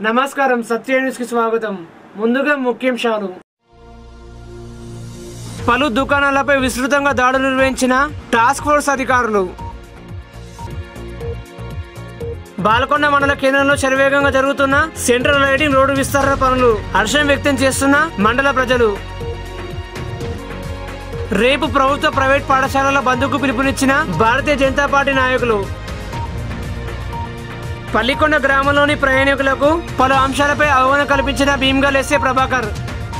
నమస్కారం సత్య న్యూస్ కి స్వాగతం ముందుగా ముఖ్యాంశాలు పలు దుకాణాలపై విస్తృతంగా దాడులు నిర్వహించిన టాస్క్ ఫోర్స్ అధికారులు బాలకొండ మండల కేంద్రంలో శరవేగంగా జరుగుతున్న సెంట్రల్ లైటింగ్ రోడ్డు విస్తరణ పనులు హర్షం వ్యక్తం చేస్తున్న మండల ప్రజలు రేపు ప్రభుత్వ ప్రైవేట్ పాఠశాలల బంధుకు పిలుపునిచ్చిన భారతీయ జనతా పార్టీ నాయకులు పల్లికొండ గ్రామంలోని ప్రయాణికులకు పలు అంశాలపై అవగాహన కల్పించిన భీమ్గల్ ఎస్ఏ ప్రభాకర్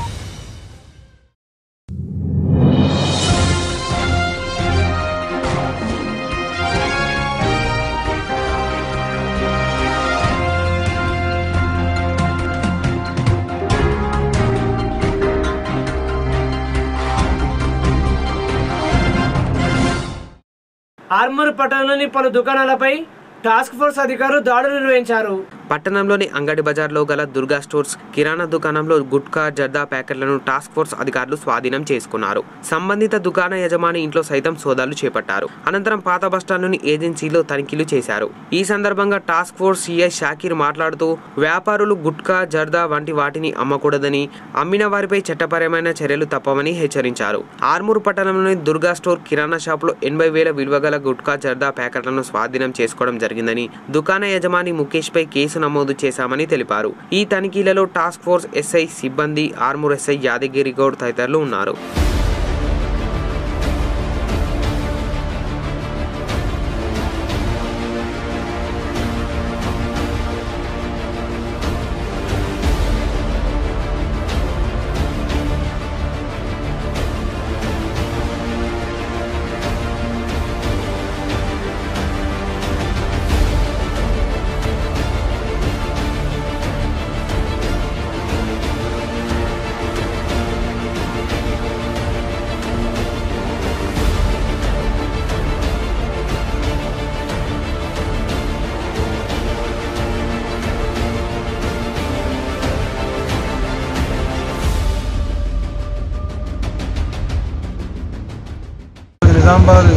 ఆర్మూర్ పట్టణంలోని పలు దుకాణాలపై టాస్క్ ఫోర్స్ అధికారులు దాడులు నిర్వహించారు పట్టణంలోని అంగడి బజార్లో గల దుర్గా స్టోర్స్ కిరాణా దుకాణంలో గుట్కా జర్దా ప్యాకెట్లను టాస్క్ ఫోర్స్ అధికారులు స్వాధీనం చేసుకున్నారు సంబంధిత దుకాణ యజమాని ఇంట్లో సైతం సోదాలు చేపట్టారు అనంతరం పాత బస్టాండ్లోని ఏజెన్సీలో తనిఖీలు చేశారు ఈ సందర్భంగా టాస్క్ ఫోర్స్ సిఐ షాకీర్ మాట్లాడుతూ వ్యాపారులు గుట్కా జర్దా వంటి వాటిని అమ్మకూడదని అమ్మిన వారిపై చట్టపరమైన చర్యలు తప్పవని హెచ్చరించారు ఆర్మూరు పట్టణంలోని దుర్గా స్టోర్ కిరాణా షాపులో ఎనభై వేల విలువ గల గుట్కా జర్దా ప్యాకెట్లను స్వాధీనం చేసుకోవడం జరిగిందని దుకాణ యజమాని ముఖేష్ పై కేసు నమోదు చేశామని తెలిపారు ఈ తనిఖీలలో టాస్క్ ఫోర్స్ ఎస్ఐ సిబ్బంది ఆర్మూర్ ఎస్ఐ యాదగిరి గౌడ్ తదితరులు ఉన్నారు నిజామాబాద్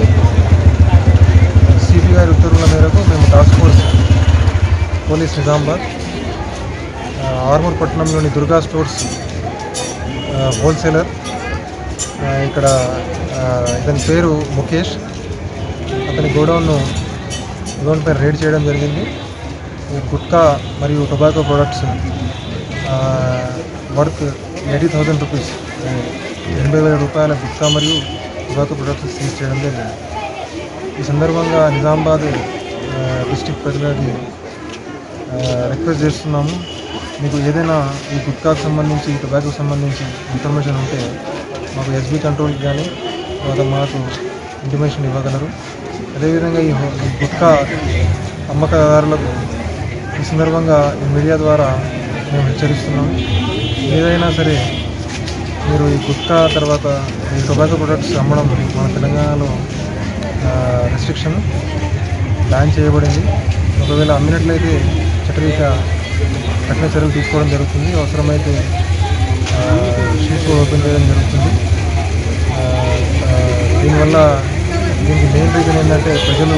సిపి గారి ఉత్తర్వుల మేరకు మేము టాస్క్ ఫోర్స్ పోలీస్ నిజామాబాద్ ఆ, ఆర్మూర్ పట్టణంలోని దుర్గా స్టోర్స్ ఆ, హోల్సేలర్ ఆ, ఇక్కడ ఆ, ఇతని పేరు ముఖేష్ అతని గోడౌన్ను గోడౌన్ పై రేడ్ చేయడం జరిగింది ఈ గుట్కా మరియు tobacco products worth eighty thousand rupees ఎనభై వేల రూపాయల గుట్కా మరియు టొబాకో ప్రొడక్ట్స్ సీజ్ చేయడం జరిగింది ఈ సందర్భంగా నిజామాబాద్ డిస్టిక్ ప్రజలకి ఆ, రిక్వెస్ట్ చేస్తున్నాము మీకు ఏదైనా ఈ గుట్కాకు సంబంధించి ఈ టొబాకోకి సంబంధించి ఇన్ఫర్మేషన్ ఉంటే మాకు ఎస్బీ కంట్రోల్కి కానీ తర్వాత మాకు ఇంటిమేషన్ ఇవ్వగలరు అదేవిధంగా ఈ హో- ఈ గుట్కా అమ్మకదారులకు ఈ సందర్భంగా ఈ మీడియా ద్వారా మేము హెచ్చరిస్తున్నాము ఏదైనా సరే మీరు ఈ గుట్కా తర్వాత ఈ టొబాకో ప్రొడక్ట్స్ అమ్మడం మన తెలంగాణలో రెస్ట్రిక్షన్ బ్యాన్ చేయబడింది ఒకవేళ అమ్మినట్లయితే చట్టరీత్యా కఠిన చర్యలు తీసుకోవడం జరుగుతుంది అవసరమైతే షీట్ కూడా ఓపెన్ చేయడం జరుగుతుంది ఆ, ఆ, దీనివల్ల దీనికి మెయిన్ రీజన్ ఏంటంటే ప్రజలు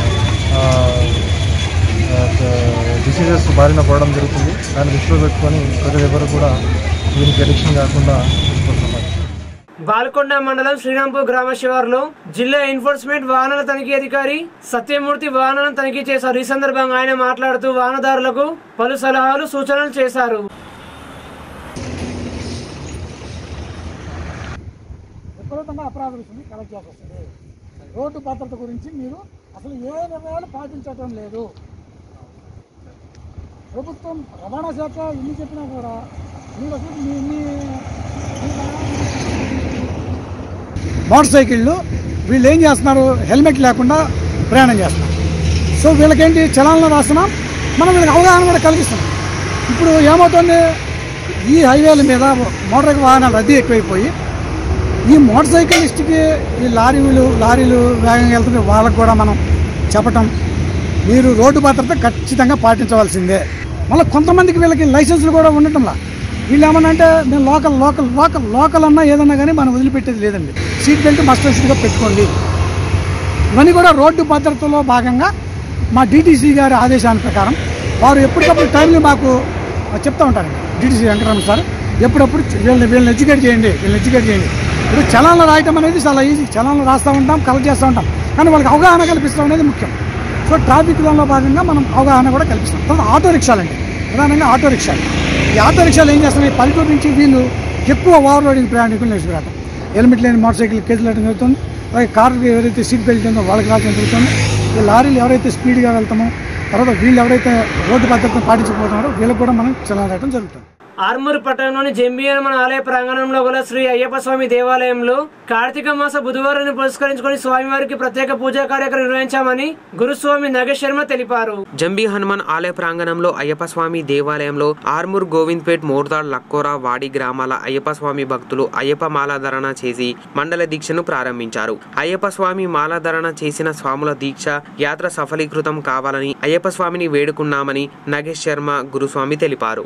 డిసీజెస్ బారిన పడడం జరుగుతుంది దాన్ని దృష్టిలో పెట్టుకొని ప్రజలు ఎవరు కూడా దీనికి అడిక్షన్ కాకుండా చూసుకుంటున్నారు బాల్కొండ మండలం శ్రీరాంపూర్ గ్రామ శివారులో జిల్లా ఎన్ఫోర్స్మెంట్ వాహనాల తనిఖీ అధికారి సత్యమూర్తి వాహనాలను తనిఖీ చేశారు ఈ సందర్భంగా ఆయన మాట్లాడుతూ వాహనదారులకు పలు సలహాలు సూచనలు చేశారు విపరీతంగా అపరాధ రుసుని కలెక్ట్ చేసి వస్తుంది రోడ్డు భద్రత గురించి మీరు అసలు ఏ నిర్ణయాలు పాటించటం లేదు ప్రభుత్వం రవాణా శాఖ ఎన్ని చెప్పినా కూడా మీరు అసలు మీ మీ మోటార్ సైకిళ్ళు వీళ్ళు ఏం చేస్తున్నారు హెల్మెట్ లేకుండా ప్రయాణం చేస్తున్నారు సో వీళ్ళకేంటి చలాలను రాస్తున్నాం మనం వీళ్ళకి అవగాహన కూడా కలిగిస్తున్నాం ఇప్పుడు ఏమవుతుంది ఈ హైవేల మీద మోటార్ వాహనాలు రద్దీ ఎక్కువైపోయి ఈ మోటార్ సైకిలిస్ట్కి ఈ లారీలు లారీలు వేగంగా వెళ్తుంటే వాళ్ళకు కూడా మనం చెప్పటం మీరు రోడ్డు భద్రత ఖచ్చితంగా పాటించవలసిందే మళ్ళీ కొంతమందికి వీళ్ళకి లైసెన్సులు కూడా ఉండటంలా వీళ్ళు ఏమన్నా అంటే మేము లోకల్ లోకల్ లోకల్ లోకల్ అన్నా ఏదన్నా కానీ మనం వదిలిపెట్టేది లేదండి సీట్ బెల్ట్ మస్ట్ గా పెట్టుకోండి ఇవన్నీ కూడా రోడ్డు భద్రతలో భాగంగా మా డిటీసీ గారి ఆదేశాల ప్రకారం వారు ఎప్పటికప్పుడు టైంని మాకు చెప్తా ఉంటాను డిటిసి వెంకటరమణ సార్ ఎప్పుడప్పుడు వీళ్ళని వీళ్ళని ఎడ్యుకేట్ చేయండి వీళ్ళని ఎడ్యుకేట్ చేయండి ఇప్పుడు చలాన్లు రాయటం అనేది చాలా ఈజీ చలాన్లు రాస్తూ ఉంటాం కలెక్ట్ చేస్తూ ఉంటాం కానీ వాళ్ళకి అవగాహన కల్పిస్తాం అనేది ముఖ్యం సో ట్రాఫిక్ దానిలో భాగంగా మనం అవగాహన కూడా కల్పిస్తాం తర్వాత ఆటో రిక్షాలండి ప్రధానంగా ఆటో రిక్షాలు ఈ ఆటో రిక్షాలు ఏం చేస్తున్నాయి పల్లెటూరు నుంచి వీళ్ళు ఎక్కువ ఓవర్లోడింగ్ ప్రయాణికులు వేసుకురావడం హెల్మెట్ లేని మోటార్ సైకిల్ కేసులు వేయడం జరుగుతుంది అలాగే కారు ఎవరైతే సీట్ బెల్ట్ ఉందో వాళ్ళకి రావడం జరుగుతుంది ఈ లారీలు ఎవరైతే స్పీడ్గా వెళ్తామో తర్వాత వీళ్ళు ఎవరైతే రోడ్డు భద్రతను పాటించకపోతున్నారో వీళ్ళకి కూడా మనం చలాన్ రాయడం జరుగుతుంది ఆర్మూర్ పట్టణంలోని జంబియన్మన్ ఆలయ ప్రాంగణంలో గల శ్రీ అయ్యప్ప స్వామి దేవాలయంలో కార్తీక మాస బుధవారాన్ని పురస్కరించుకొని స్వామివారికి ప్రత్యేక పూజా కార్యక్రమం నిర్వహించామని గురుస్వామి నగేష్ శర్మ తెలిపారు జంబీ హనుమాన్ ఆలయ ప్రాంగణంలో అయ్యప్ప స్వామి దేవాలయంలో ఆర్మూర్ గోవింద్పేట్ మోర్తాడ్ లక్కోరా వాడి గ్రామాల అయ్యప్ప స్వామి భక్తులు అయ్యప్ప మాలాధరణ చేసి మండల దీక్షను ప్రారంభించారు అయ్యప్ప స్వామి మాలాధరణ చేసిన స్వాముల దీక్ష యాత్ర సఫలీకృతం కావాలని అయ్యప్ప స్వామిని వేడుకున్నామని నగేష్ శర్మ గురుస్వామి తెలిపారు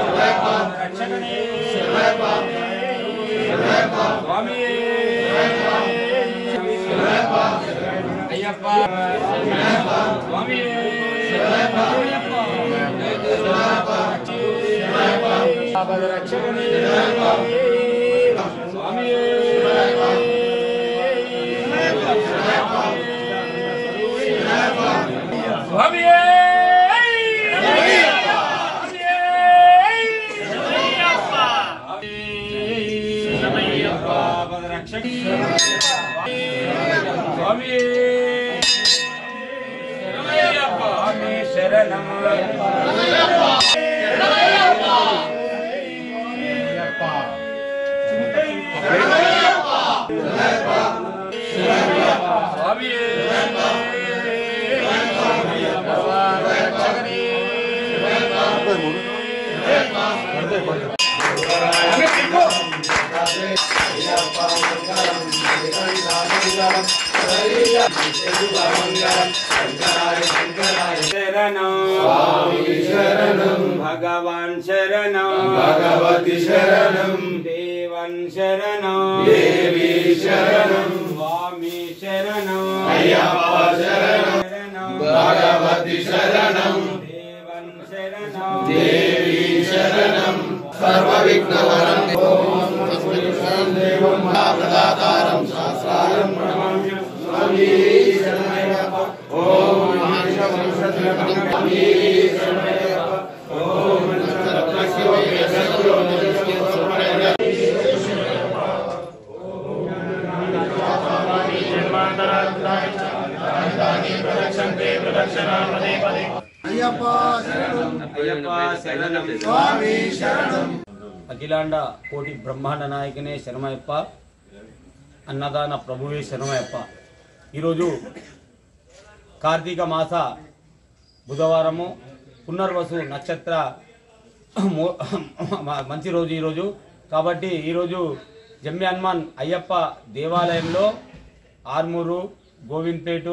శరణం స్వామి శరణం భగవాన్ శరణం భగవతి శరణం దేవన్ శరణం దేవి శరణం స్వామి శరణం అయ్యప్ప శరణం భగవతి శరణం దేవన్ శరణం దేవి శరణం సర్వ విఘ్నవరం ప్రదాతారం శాస్త్రాయం ప్రణమామ్యం స్వామి శరణయ్యప్ప ఓం అఖిలాండ కోటి బ్రహ్మాండ నాయకనే శరణమయ్యప్ప అన్నదాన ప్రభువే శరణమయ్యప్ప ఈరోజు కార్తీక మాస బుధవారము పునర్వసు నక్షత్ర మో- మంచి రోజు ఈరోజు కాబట్టి ఈరోజు జమ్మి హనుమాన్ అయ్యప్ప దేవాలయంలో ఆర్మూరు గోవింద్పేటు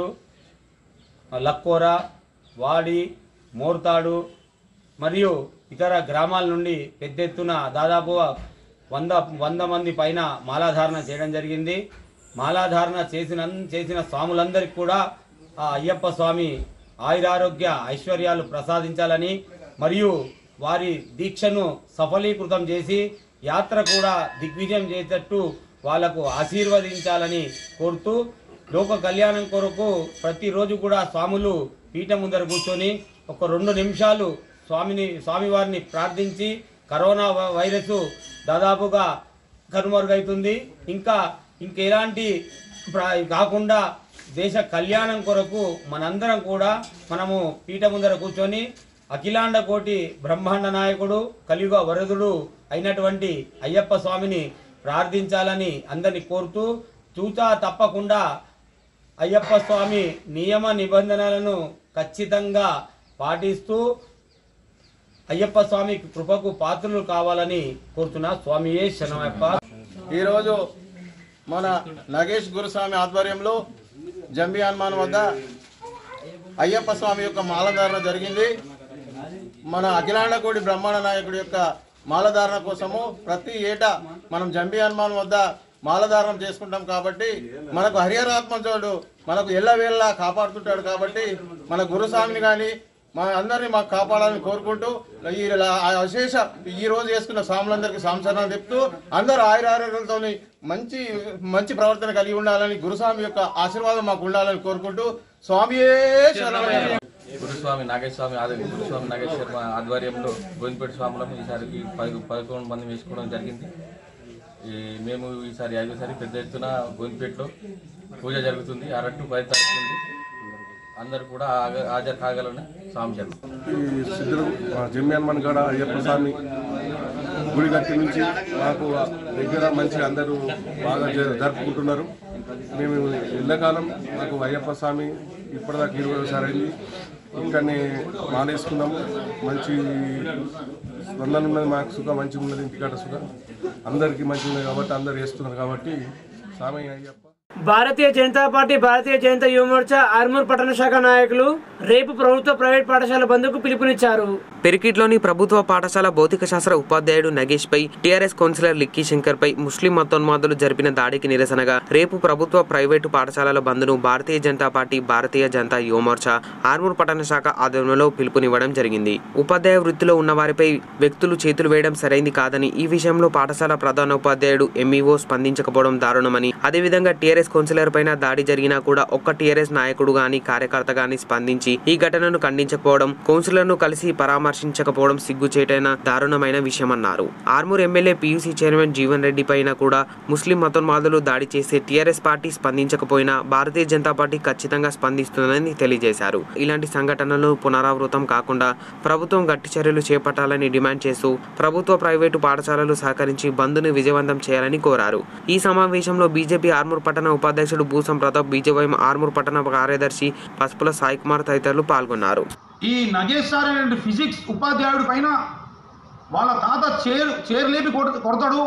లక్కోర వాడి మోర్తాడు మరియు ఇతర గ్రామాల నుండి పెద్ద ఎత్తున దాదాపు వంద వంద మంది పైన మాలాధారణ చేయడం జరిగింది మాలాధారణ చేసిన చేసిన స్వాములందరికీ కూడా ఆ అయ్యప్ప స్వామి ఆయురారోగ్య ఐశ్వర్యాలు ప్రసాదించాలని మరియు వారి దీక్షను సఫలీకృతం చేసి యాత్ర కూడా దిగ్విజయం చేసేటట్టు వాళ్లకు ఆశీర్వదించాలని కోరుతూ లోక కళ్యాణం కొరకు ప్రతిరోజు కూడా స్వాములు పీఠ ముందర కూర్చొని ఒక రెండు నిమిషాలు స్వామిని స్వామివారిని ప్రార్థించి కరోనా వ- వైరస్ దాదాపుగా కనుమరుగైతుంది ఇంకా ఇంకెలాంటి ప్ర- కాకుండా దేశ కళ్యాణం కొరకు మనందరం కూడా మనము పీఠ ముందర కూర్చొని అఖిలాండ కోటి బ్రహ్మాండ నాయకుడు కలియుగ వరదుడు అయినటువంటి అయ్యప్ప స్వామిని ప్రార్థించాలని అందరిని కోరుతూ చూచా తప్పకుండా అయ్యప్ప స్వామి నియమ నిబంధనలను ఖచ్చితంగా పాటిస్తూ అయ్యప్ప స్వామి కృపకు పాత్రలు కావాలని కోరుతున్నా స్వామియే శరణమయ్యప్ప ఈరోజు మన నగేష్ గురుస్వామి ఆధ్వర్యంలో జంబి హనుమాన్ వద్ద అయ్యప్ప స్వామి యొక్క మాలధారణ జరిగింది మన అఖిలాండకోడి బ్రహ్మాండ నాయకుడి యొక్క మాలధారణ కోసము ప్రతి ఏటా మనం జంబి హనుమాన్ వద్ద మాలధారణ చేసుకుంటాం కాబట్టి మనకు హరిహరాత్మజుడు మనకు ఎల్లవేళలా కాపాడుతుంటాడు కాబట్టి మన గురుస్వామిని కానీ మా అందరినీ మాకు కాపాడాలని కోరుకుంటూ ఈ ఆ అశేష ఈ రోజు చేసుకున్న స్వాములందరికీ సంసరణ చెప్తూ అందరూ ఆయురారోగ్యాలతో మంచి మంచి ప్రవర్తన కలిగి ఉండాలని గురుస్వామి యొక్క ఆశీర్వాదం మాకు ఉండాలని కోరుకుంటూ స్వామియే శరణమయ్య గురుస్వామి నాగేశ్వర స్వామి ఆధ్వర్యం గురుస్వామి నాగేశ్వర స్వామి ఆధ్వర్యంలో గోవిందపేట స్వాములను ఈసారికి పది పదకొండు మంది వేసుకోవడం జరిగింది ఈ మేము ఈసారి ఐదోసారి పెద్ద ఎత్తున గోవిందపేటలో పూజ జరుగుతుంది అరట్టు పది తారీఖు ఉంది అందరూ కూడా హాజ- హాజరు కాగలని స్వామి జరుగుతుంది ఈ సిద్ధులు మా జమ్మి హనుమాన్ గడ అయ్యప్ప స్వామి గుడి దగ్గర నుంచి మాకు దగ్గర మంచి అందరూ బాగా జ- జరుపుకుంటున్నారు మేము ఎల్లకాలం మాకు అయ్యప్ప స్వామి ఇప్పటిదాకా ఇరవైసారి అయింది ఇక్కడనే మానేసుకున్నాము మంచి స్పందన ఉన్నది మాకు సుఖ మంచిగా ఉన్నది ఇంటికాడ సుఖ అందరికీ మంచిగా ఉన్నది కాబట్టి అందరు వేస్తున్నారు కాబట్టి స్వామి అయ్యప్ప భారతీయ జనతా పార్టీ భారతీయ జనతా యువ మోర్చా ఆర్మూర్ పట్టణ శాఖ నాయకులు రేపు ప్రభుత్వ ప్రైవేట్ పాఠశాల బంద్కు పిలుపునిచ్చారు పెరికిట్లోని ప్రభుత్వ పాఠశాల భౌతిక శాస్త్ర ఉపాధ్యాయుడు నగేష్ పై టీఆర్ఎస్ కౌన్సిలర్ లిక్కీ శంకర్ పై ముస్లిం మతోన్మాదులు జరిపిన దాడికి నిరసనగా రేపు ప్రభుత్వ ప్రైవేటు పాఠశాలల బంద్ను భారతీయ జనతా పార్టీ భారతీయ జనతా యువ మోర్చా ఆర్మూర్ పట్టణ శాఖ ఆధ్వర్యంలో పిలుపునివ్వడం జరిగింది ఉపాధ్యాయ వృత్తిలో ఉన్న వారిపై వ్యక్తులు చేతులు వేయడం సరైంది కాదని ఈ విషయంలో పాఠశాల ప్రధానోపాధ్యాయుడు ఎంఈఓ స్పందించకపోవడం దారుణమని అదేవిధంగా టీఆర్ఎస్ కౌన్సిలర్ పైన దాడి జరిగినా కూడా ఒక్క టీఆర్ఎస్ నాయకుడు గాని కార్యకర్త గాని స్పందించి ఈ ఘటనను ఖండించకపోవడం కౌన్సిలర్ను కలిసి పరామర్శించకపోవడం సిగ్గుచేటైన దారుణమైన విషయమన్నారు Armur MLA PUC chairman Jeevan Reddy పైన కూడా ముస్లిం మతోన్మాదులు దాడి చేస్తే టీఆర్ఎస్ పార్టీ స్పందించకపోయినా భారతీయ జనతా పార్టీ ఖచ్చితంగా స్పందిస్తుందని తెలియజేశారు ఇలాంటి సంఘటనలు పునరావృతం కాకుండా ప్రభుత్వం గట్టి చర్యలు చేపట్టాలని డిమాండ్ చేస్తూ ప్రభుత్వ ప్రైవేటు పాఠశాలలు సహకరించి బంద్ను విజయవంతం చేయాలని కోరారు ఈ సమావేశంలో బీజేపీ ఆర్మూర్ పట్టణ ఉపాధ్యక్షుడు భూసం ప్రతాప్ బీజేవైఎం ఆర్మూర్ పట్టణ కార్యదర్శి పసుపుల సాయి కుమార్ తదితరులు పాల్గొన్నారు ఈ నగేష్ సార్ అనే ఫిజిక్స్ ఉపాధ్యాయుడి పైన వాళ్ళ తాత చేరు చేరు లేపి కొడ కొడతాడు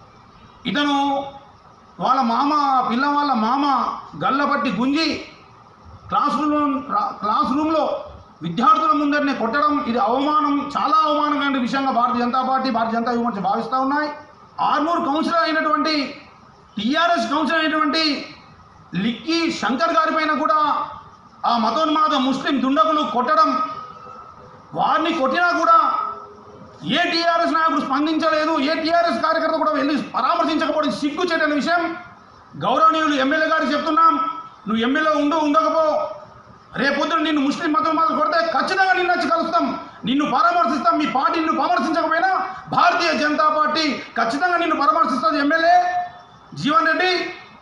ఇతను వాళ్ళ మామ పిల్ల వాళ్ళ మామ గల్లబట్టి గుంజి క్లాస్ రూమ్ క్లాస్ రూమ్లో విద్యార్థుల ముందరనే కొట్టడం ఇది అవమానం చాలా అవమానమైన విషయంగా భారతీయ జనతా పార్టీ భారతీయ జనతా యువ మోర్చా భావిస్తూ ఉన్నాయి ఆర్మూర్ కౌన్సిలర్ అయినటువంటి టీఆర్ఎస్ కౌన్సిలర్ అయినటువంటి లిక్కీ శంకర్ గారి పైన కూడా ఆ మతోన్మాద ముస్లిం దుండగులు కొట్టడం వారిని కొట్టినా కూడా ఏ టీఆర్ఎస్ నాయకుడు స్పందించలేదు ఏ టీఆర్ఎస్ కార్యకర్త కూడా వెళ్ళి పరామర్శించకపోవడం సిగ్గు చేయని విషయం గౌరవనీయులు ఎమ్మెల్యే గారికి చెప్తున్నాం నువ్వు ఎమ్మెల్యే ఉండు ఉండకపో రేపొద్దున నిన్ను ముస్లిం మతం మాత్రం కొడితే ఖచ్చితంగా నిన్ను వచ్చి కలుస్తాం నిన్ను పరామర్శిస్తాం మీ పార్టీ నిన్ను పరామర్శించకపోయినా భారతీయ జనతా పార్టీ ఖచ్చితంగా నిన్ను పరామర్శిస్తుంది ఎమ్మెల్యే జీవన్ రెడ్డి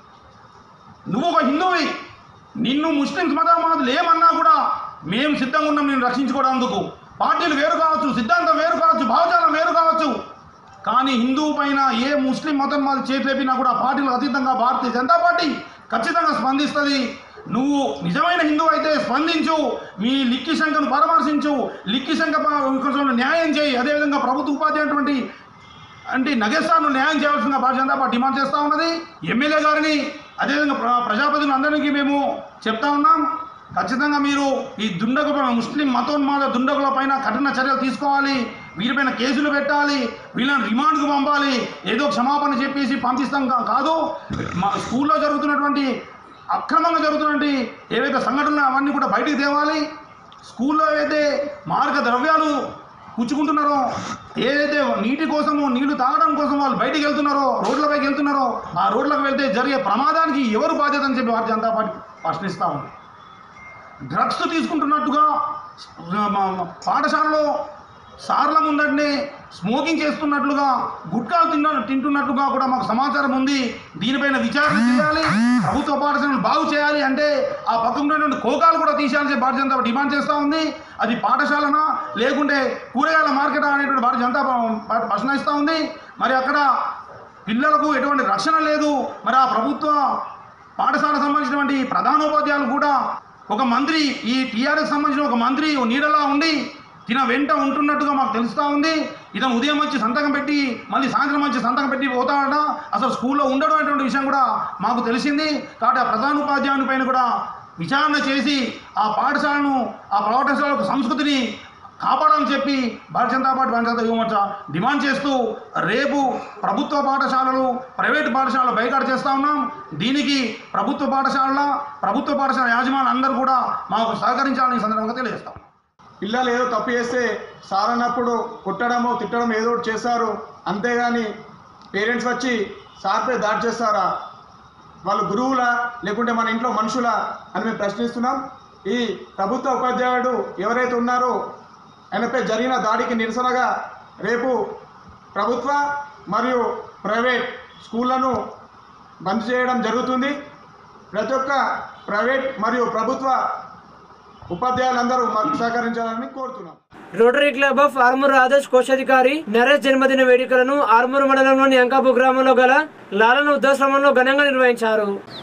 నువ్వు ఒక హిందువువి నిన్ను ముస్లింస్ మతమాదులు ఏమన్నా కూడా మేము సిద్ధంగా ఉన్నాం నేను రక్షించుకోవడానికి పార్టీలు వేరు కావచ్చు సిద్ధాంతం వేరు కావచ్చు భావజాలం వేరు కావచ్చు కానీ హిందువు పైన ఏ ముస్లిం మతం మాది చేతులేపినా కూడా పార్టీలకు అతీతంగా భారతీయ జనతా పార్టీ ఖచ్చితంగా స్పందిస్తుంది నువ్వు నిజమైన హిందువు అయితే స్పందించు మీ లిక్కి శంకను పరామర్శించు లిక్కి శంక ప- కొంచెం న్యాయం చేయి అదేవిధంగా ప్రభుత్వ ఉపాధ్యాయుటువంటి అంటే నగేశ్వరను న్యాయం చేయాల్సిందిగా భారతీయ జనతా పార్టీ డిమాండ్ చేస్తూ ఉన్నది ఎమ్మెల్యే గారిని అదేవిధంగా ప్ర- ప్రజాప్రతినిధులు అందరికీ మేము చెప్తా ఉన్నాం ఖచ్చితంగా మీరు ఈ దుండగు ముస్లిం మతోన్మాద దుండగుల పైన కఠిన చర్యలు తీసుకోవాలి వీరిపైన కేసులు పెట్టాలి వీళ్ళని రిమాండ్కు పంపాలి ఏదో క్షమాపణ చెప్పేసి పంపిస్తాం కా- కాదు మా స్కూల్లో జరుగుతున్నటువంటి అక్రమంగా జరుగుతున్నటువంటి ఏవైతే సంఘటనలు అవన్నీ కూడా బయటికి తేవాలి స్కూల్లో ఏదైతే మార్గ ద్రవ్యాలు పుచ్చుకుంటున్నారో ఏదైతే నీటి కోసము నీళ్లు తాగడం కోసం వాళ్ళు బయటికి వెళ్తున్నారో రోడ్లపైకి వెళ్తున్నారో ఆ రోడ్లకు వెళ్తే జరిగే ప్రమాదానికి ఎవరు బాధ్యత అని చెప్పి భారతీయ జనతా పార్టీ ప్రశ్నిస్తూ ఉంది డ్రగ్స్ తీసుకుంటున్నట్టుగా మా- మా పాఠశాలలో సార్ల ముందటనే స్మోకింగ్ చేస్తున్నట్లుగా గుట్కాలు తిన్న తింటున్నట్లుగా కూడా మాకు సమాచారం ఉంది దీనిపైన విచారణ చేయాలి ప్రభుత్వ పాఠశాలను బాగు చేయాలి అంటే ఆ పక్కన ఉన్నటువంటి కోకాలు కూడా తీసేయాలని చెప్పి భారతీయ జనతా పార్టీ డిమాండ్ చేస్తూ ఉంది అది పాఠశాలనా లేకుంటే కూరగాయల మార్కెటా అనేటువంటి భారతీయ జనతా పార్టీ ప్రశ్నిస్తూ ఉంది మరి అక్కడ పిల్లలకు ఎటువంటి రక్షణ లేదు మరి ఆ ప్రభుత్వ పాఠశాలకు సంబంధించినటువంటి ప్రధానోపాధ్యాయులు కూడా ఒక మంత్రి ఈ టీఆర్ఎస్ సంబంధించిన ఒక మంత్రి ఓ నీడలా ఉండి తిన వెంట ఉంటున్నట్టుగా మాకు తెలుస్తూ ఉంది ఇతను ఉదయం వచ్చి సంతకం పెట్టి మళ్ళీ సాయంత్రం వచ్చి సంతకం పెట్టి పోతాడట అసలు స్కూల్లో ఉండడం అనేటువంటి విషయం కూడా మాకు తెలిసింది కాబట్టి ఆ ప్రధానోపాధ్యాయుని పైన కూడా విచారణ చేసి ఆ పాఠశాలను ఆ పాఠశాలకు సంస్కృతిని కాపాడాలని చెప్పి భారతీయ జనతా పార్టీ భారతీయ జనతా యువమోర్చా డిమాండ్ చేస్తూ రేపు ప్రభుత్వ పాఠశాలలు ప్రైవేటు పాఠశాలలు బైకాట్ చేస్తూ ఉన్నాం దీనికి ప్రభుత్వ పాఠశాలల ప్రభుత్వ పాఠశాల యాజమాన్యం అందరూ కూడా మాకు సహకరించాలని ఈ సందర్భంగా తెలియజేస్తాం పిల్లలు ఏదో తప్పు చేస్తే సార్ అన్నప్పుడు కొట్టడమో తిట్టడం ఏదో ఒకటి చేస్తారు అంతేగాని పేరెంట్స్ వచ్చి సార్పై దాడి చేస్తారా వాళ్ళు గురువులా లేకుంటే మన ఇంట్లో మనుషులా అని మేము ప్రశ్నిస్తున్నాం ఈ ప్రభుత్వ ఉపాధ్యాయుడు ఎవరైతే ఉన్నారో ఆయనపై జరిగిన దాడికి నిరసనగా రేపు ప్రభుత్వ మరియు ప్రైవేట్ స్కూళ్లను బంద్ చేయడం జరుగుతుంది ప్రతి ఒక్క ప్రైవేట్ మరియు ప్రభుత్వ ఉపాధ్యాయులందరూ మాకు సహకరించాలని కోరుతున్నాం Rotary club of Armoor Adarsh కోశాధికారి నరేష్ జన్మదిన వేడుకలను ఆర్మూర్ మండలంలోని అంకాపు గ్రామంలో గల లాలన వృద్ధాశ్రమంలో ఘనంగా నిర్వహించారు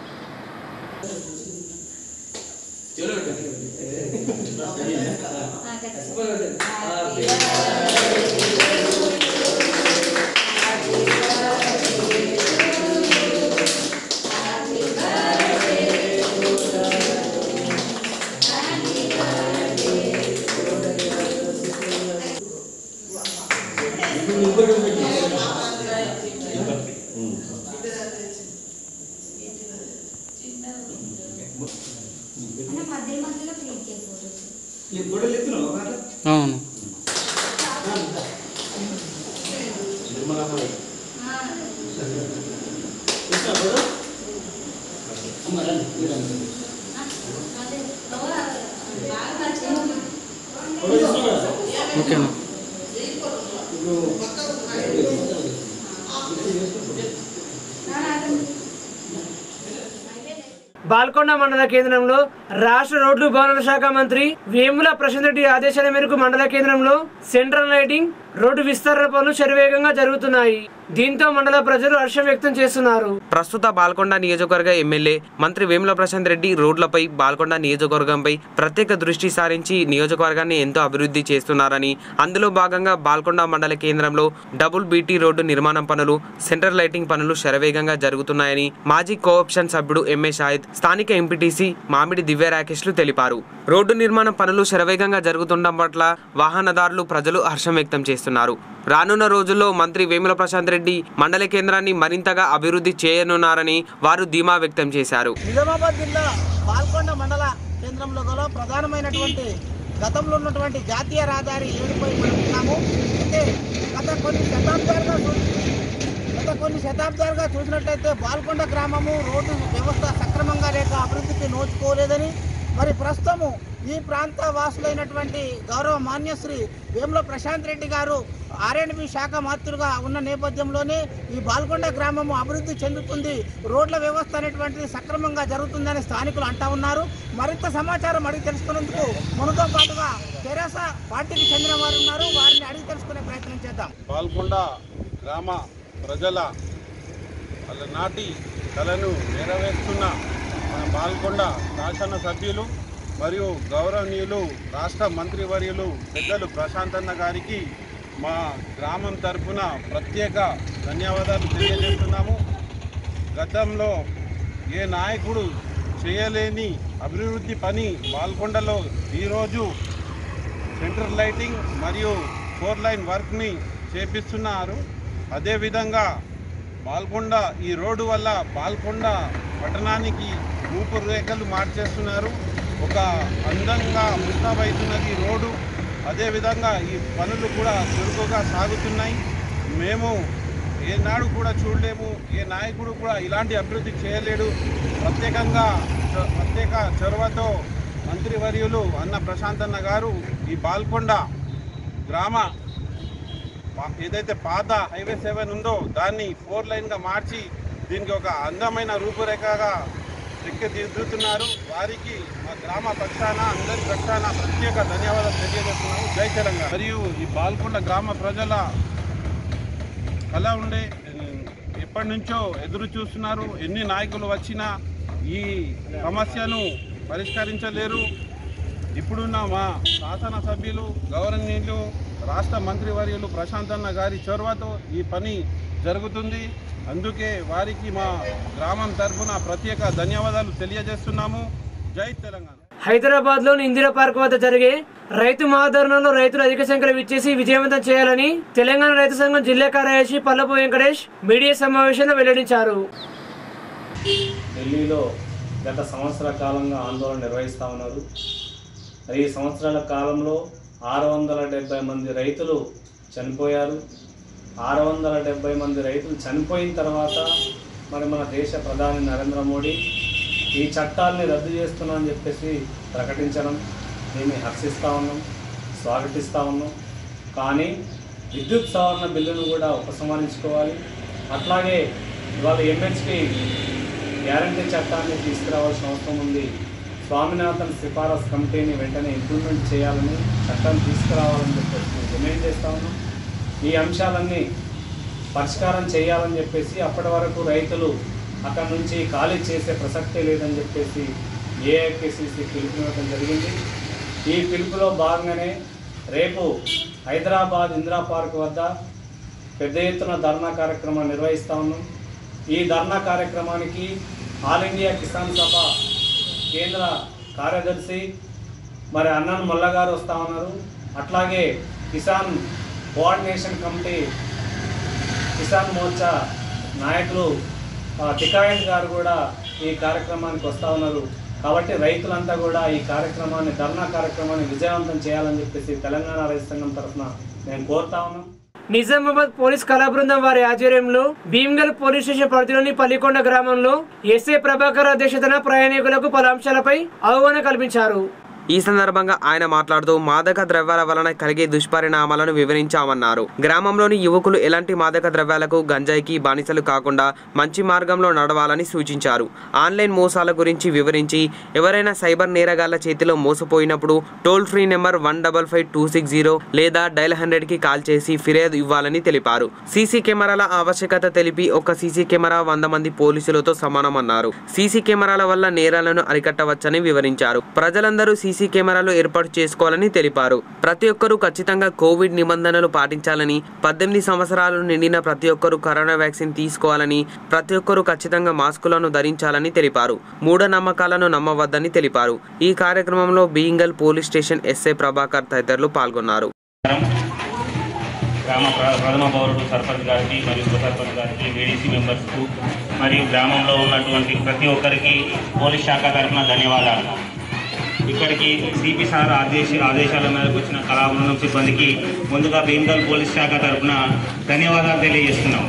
అవును ఓకేనా బాల్కొండ మండల కేంద్రంలో రాష్ట్ర రోడ్లు భవనాల శాఖ మంత్రి వేముల ప్రశాంత్ రెడ్డి ఆదేశాల మేరకు మండల కేంద్రంలో సెంట్రల్ లైటింగ్ రోడ్డు విస్తరణ పనులు శరవేగంగా జరుగుతున్నాయి దీంతో మండల ప్రజలు హర్షం వ్యక్తం చేస్తున్నారు ప్రస్తుత బాల్కొండ నియోజకవర్గ ఎమ్మెల్యే మంత్రి వేముల ప్రశాంత్ రెడ్డి రోడ్లపై బాల్కొండ నియోజకవర్గంపై ప్రత్యేక దృష్టి సారించి నియోజకవర్గాన్ని ఎంతో అభివృద్ధి చేస్తున్నారని అందులో భాగంగా బాల్కొండ మండల కేంద్రంలో డబుల్ బీటీ రోడ్డు నిర్మాణం పనులు సెంట్రల్ లైటింగ్ పనులు శరవేగంగా జరుగుతున్నాయని మాజీ కోఆప్షన్ సభ్యుడు ఎంఏ షాహిద్ స్థానిక ఎంపీటీసీ మామిడి దివ్య రాకేష్లు తెలిపారు రోడ్డు నిర్మాణ పనులు శరవేగంగా జరుగుతుండడం పట్ల వాహనదారులు ప్రజలు హర్షం వ్యక్తం చేస్తున్నారు రానున్న రోజుల్లో మంత్రి వేముల ప్రశాంత్ రెడ్డి మండల కేంద్రాన్ని మరింతగా అభివృద్ధి చేయనున్నారని వారు ధీమా వ్యక్తం చేశారు నిజామాబాద్ జిల్లా బాల్కొండ మండల కేంద్రంలో గల ప్రధానమైనటువంటి గతంలో ఉన్నటువంటి జాతీయ రహదారి ఏడుపై మనం ఉన్నాము అయితే గత కొన్ని శతాబ్దాలుగా చూ- గత కొన్ని శతాబ్దాలుగా చూసినట్లయితే బాల్కొండ గ్రామము రోడ్డు వ్యవస్థ సక్రమంగా లేక అభివృద్ధికి నోచుకోలేదని మరి ప్రస్తుతము ఈ ప్రాంత వాసులైనటువంటి గౌరవ మాన్యశ్రీ వేముల ప్రశాంత్ రెడ్డి గారు ఆర్ఎండ్బి శాఖ మాత్రులుగా ఉన్న నేపథ్యంలోనే ఈ బాల్కొండ గ్రామము అభివృద్ధి చెందుతుంది రోడ్ల వ్యవస్థ అనేటువంటిది సక్రమంగా జరుగుతుందని స్థానికులు అంటా ఉన్నారు మరింత సమాచారం అడిగి తెలుసుకునేందుకు మనతో పాటుగా తెరాస పార్టీకి చెందిన వారు ఉన్నారు వారిని అడిగి తెలుసుకునే ప్రయత్నం చేద్దాం పాల్కొండ గ్రామ ప్రజల వాళ్ళ నాటి కళను నెరవేరుస్తున్న మన పాల్కొండ శాసన సభ్యులు మరియు గౌరవనీయులు రాష్ట్ర మంత్రివర్యులు పెద్దలు ప్రశాంత్ అన్న గారికి మా గ్రామం తరఫున ప్రత్యేక ధన్యవాదాలు తెలియజేస్తున్నాము గతంలో ఏ నాయకుడు చేయలేని అభివృద్ధి పని పాల్కొండలో ఈరోజు సెంట్రల్ లైటింగ్ మరియు ఫోర్ లైన్ వర్క్ని చేపిస్తున్నారు అదేవిధంగా బాల్కొండ ఈ రోడ్డు వల్ల బాల్కొండ పట్టణానికి రూపురేఖలు మార్చేస్తున్నారు ఒక అందంగా ముస్తాబవుతున్నది ఈ రోడ్డు అదేవిధంగా ఈ పనులు కూడా చురుకుగా సాగుతున్నాయి మేము ఏనాడు కూడా చూడలేము ఏ నాయకుడు కూడా ఇలాంటి అభివృద్ధి చేయలేడు ప్రత్యేకంగా చ- ప్రత్యేక చొరవతో మంత్రివర్యులు అన్న ప్రశాంత్ అన్న గారు ఈ బాల్కొండ గ్రామ పా- ఏదైతే పాత హైవే సెవెన్ ఉందో దాన్ని ఫోర్ లైన్గా మార్చి దీనికి ఒక అందమైన రూపురేఖగా దిద్దుతున్నారు వారికి మా గ్రామ పక్షాన అందరి పక్షాన ప్రత్యేక ధన్యవాదాలు తెలియజేస్తున్నాము జై తెలంగాణ మరియు ఈ బాల్కొండ గ్రామ ప్రజల కళ ఉండే ఎప్పటి నుంచో ఎదురు చూస్తున్నారు ఎన్ని నాయకులు వచ్చినా ఈ సమస్యను పరిష్కరించలేరు ఇప్పుడున్న మా శాసనసభ్యులు గౌరవనీయులు రాష్ట్ర మంత్రివర్యులు ప్రశాంత్ అన్న గారి చొరవతో ఈ పని జరుగుతుంది అందుకే వారికి మా గ్రామం తరఫున ప్రత్యేక ధన్యవాదాలు తెలియజేస్తున్నాము జై తెలంగాణ హైదరాబాద్ లోని ఇందిరా పార్క్ వద్ద జరిగే రైతు మహాధరణలో రైతులు అధిక సంఖ్యలో విచ్చేసి విజయవంతం చేయాలని తెలంగాణ రైతు సంఘం జిల్లా కార్యదర్శి పల్లపు వెంకటేష్ మీడియా సమావేశంలో వెల్లడించారు ఢిల్లీలో గత సంవత్సర కాలంగా ఆందోళన నిర్వహిస్తూ ఉన్నారు మరి ఈ సంవత్సరాల కాలంలో ఆరు వందల డెబ్బై మంది రైతులు చనిపోయారు ఆరు వందల డెబ్బై మంది రైతులు చనిపోయిన తర్వాత మరి మన దేశ ప్రధాని నరేంద్ర మోడీ ఈ చట్టాలని రద్దు చేస్తున్నా అని చెప్పేసి ప్రకటించడం దీన్ని హర్షిస్తూ ఉన్నాం స్వాగతిస్తూ ఉన్నాం కానీ విద్యుత్ సవరణ బిల్లును కూడా ఉపసంహరించుకోవాలి అట్లాగే ఇవాళ ఎంహెచ్పి గ్యారంటీ చట్టాన్ని తీసుకురావాల్సిన అవసరం ఉంది స్వామినాథన్ సిఫారసు కమిటీని వెంటనే ఇంప్లిమెంట్ చేయాలని చట్టం తీసుకురావాలని చెప్పేసి మేము డిమాండ్ చేస్తా ఉన్నాం ఈ అంశాలన్నీ పరిష్కారం చేయాలని చెప్పేసి అప్పటి వరకు రైతులు అక్కడ నుంచి ఖాళీ చేసే ప్రసక్తే లేదని చెప్పేసి ఏఐకేసీసీ పిలుపునివ్వడం జరిగింది ఈ పిలుపులో భాగంగానే రేపు హైదరాబాద్ ఇందిరా పార్క్ వద్ద పెద్ద ఎత్తున ధర్నా కార్యక్రమం నిర్వహిస్తా ఉన్నాం ఈ ధర్నా కార్యక్రమానికి ఆల్ ఇండియా కిసాన్ సభ కేంద్ర కార్యదర్శి మరి అన్నన్ మల్ల గారు వస్తూ ఉన్నారు అట్లాగే కిసాన్ కోఆర్డినేషన్ కమిటీ కిసాన్ మోర్చా నాయకులు ఆ, టికాయత్ గారు కూడా ఈ కార్యక్రమానికి వస్తూ ఉన్నారు కాబట్టి రైతులంతా కూడా ఈ కార్యక్రమాన్ని ధర్నా కార్యక్రమాన్ని విజయవంతం చేయాలని చెప్పేసి తెలంగాణ రైతు సంఘం తరఫున నేను కోరుతా ఉన్నాం నిజామాబాద్ పోలీస్ కళా బృందం వారి ఆధ్వర్యంలో భీమ్గల్ పోలీస్ స్టేషన్ పరిధిలోని పల్లికొండ గ్రామంలో ఎస్ఏ ప్రభాకర్ అధ్యక్షతన ప్రయాణికులకు పలు అంశాలపై అవగాహన కల్పించారు ఈ సందర్భంగా ఆయన మాట్లాడుతూ మాదక ద్రవ్యాల వలన కలిగే దుష్పరిణామాలను వివరించామన్నారు గ్రామంలోని యువకులు ఎలాంటి మాదక ద్రవ్యాలకు గంజాయికి బానిసలు కాకుండా మంచి మార్గంలో నడవాలని సూచించారు ఆన్లైన్ మోసాల గురించి వివరించి ఎవరైనా సైబర్ నేరగాళ్ల చేతిలో మోసపోయినప్పుడు toll free number one double five two six zero లేదా డైల్ హండ్రెడ్ కి కాల్ చేసి ఫిర్యాదు ఇవ్వాలని తెలిపారు సీసీ కెమెరాల ఆవశ్యకత తెలిపి ఒక సీసీ కెమెరా వంద మంది పోలీసులతో సమానమన్నారు సీసీ కెమెరాల వల్ల నేరాలను అరికట్టవచ్చని వివరించారు ప్రజలందరూ సీసీ కెమెరాలు ఏర్పాటు చేసుకోవాలని తెలిపారు ప్రతి ఒక్కరూ ఖచ్చితంగా కోవిడ్ నిబంధనలు పాటించాలని పద్దెనిమిది సంవత్సరాలు నిండిన ప్రతి ఒక్కరూ కరోనా వ్యాక్సిన్ తీసుకోవాలని ప్రతి ఒక్కరూ ఖచ్చితంగా మాస్కులను ధరించాలని తెలిపారు మూఢనమ్మకాలను నమ్మవద్దని తెలిపారు ఈ కార్యక్రమంలో Bheemgal police station SI Prabhakar తదితరులు పాల్గొన్నారు గ్రామ ప్ర- ప్రథమ పౌరుడు సర్పంచ్ గారికి మరియు ఉప సర్పంచ్ గారికి ఏడీసీ మెంబర్స్కు మరియు గ్రామంలో ఉన్నటువంటి ప్రతి ఒక్కరికి పోలీస్ శాఖ తరఫున ధన్యవాదాలు ఇక్కడికి సిపి సార్ ఆదేశ ఆదేశాల మేరకు వచ్చిన కళాబృందం సిబ్బందికి ముందుగా భీమగల్ పోలీస్ శాఖ తరఫున ధన్యవాదాలు తెలియజేస్తున్నాం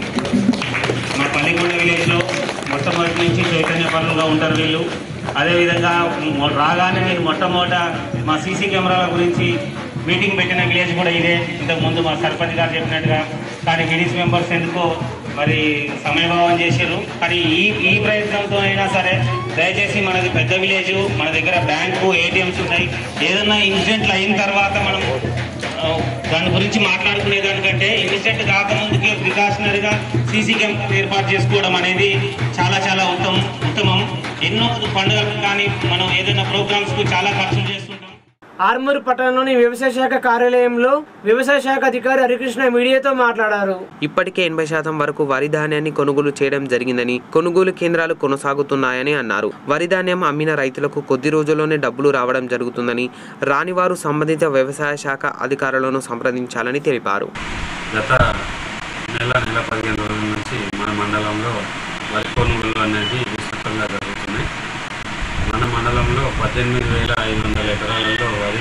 మా పల్లికొండ విలేజ్లో మొట్టమొదటి నుంచి చైతన్యపరులుగా ఉంటారు వీళ్ళు అదేవిధంగా మొ- రాగానే మీరు మొట్టమొదట మా సీసీ కెమెరాల గురించి మీటింగ్ పెట్టిన విలేజ్ కూడా ఇదే ఇంతకుముందు మా సర్పంచ్ గారు చెప్పినట్టుగా కానీ విలేజ్ మెంబర్స్ ఎందుకో మరి సమయభావం చేసారు కానీ ఈ ఈ ప్రయత్నంతో అయినా సరే దయచేసి మనది పెద్ద విలేజ్ మన దగ్గర బ్యాంకు ఏటీఎంస్ ఉన్నాయి ఏదైనా ఇన్సిడెంట్లు అయిన తర్వాత మనం ఆ, దాని గురించి మాట్లాడుకునే దానికంటే ఇన్సిడెంట్ కాకముందుకే ప్రికాషనరీగా సీసీ కెమెరా ఏర్పాటు చేసుకోవడం అనేది చాలా చాలా ఉత్తమం ఉత్తమం ఎన్నో పండుగలకు కానీ మనం ఏదైనా ప్రోగ్రామ్స్కు చాలా ఖర్చులు చేస్తుంటాం ఆర్మూరు పట్టణంలోని వ్యవసాయ శాఖ కార్యాలయంలో వ్యవసాయ శాఖ అధికారి హరికృష్ణ మీడియాతో మాట్లాడారు ఇప్పటికే ఎనభై శాతం వరకు వరి ధాన్యాన్ని కొనుగోలు చేయడం జరిగిందని కొనుగోలు కేంద్రాలు కొనసాగుతున్నాయని అన్నారు వరి ధాన్యం అమ్మిన రైతులకు కొద్ది రోజుల్లోనే డబ్బులు రావడం జరుగుతుందని రాని వారు సంబంధిత వ్యవసాయ శాఖ అధికారులను సంప్రదించాలని తెలిపారు గత నెల నెల పదిహేను రోజుల నుంచి మన మండలంలో వరి కొనుగోలు అనేది విస్తృతంగా జరుగుతున్నాయి మన మండలంలో పద్దెనిమిది వేల ఐదు వందల ఎకరాలలో వరి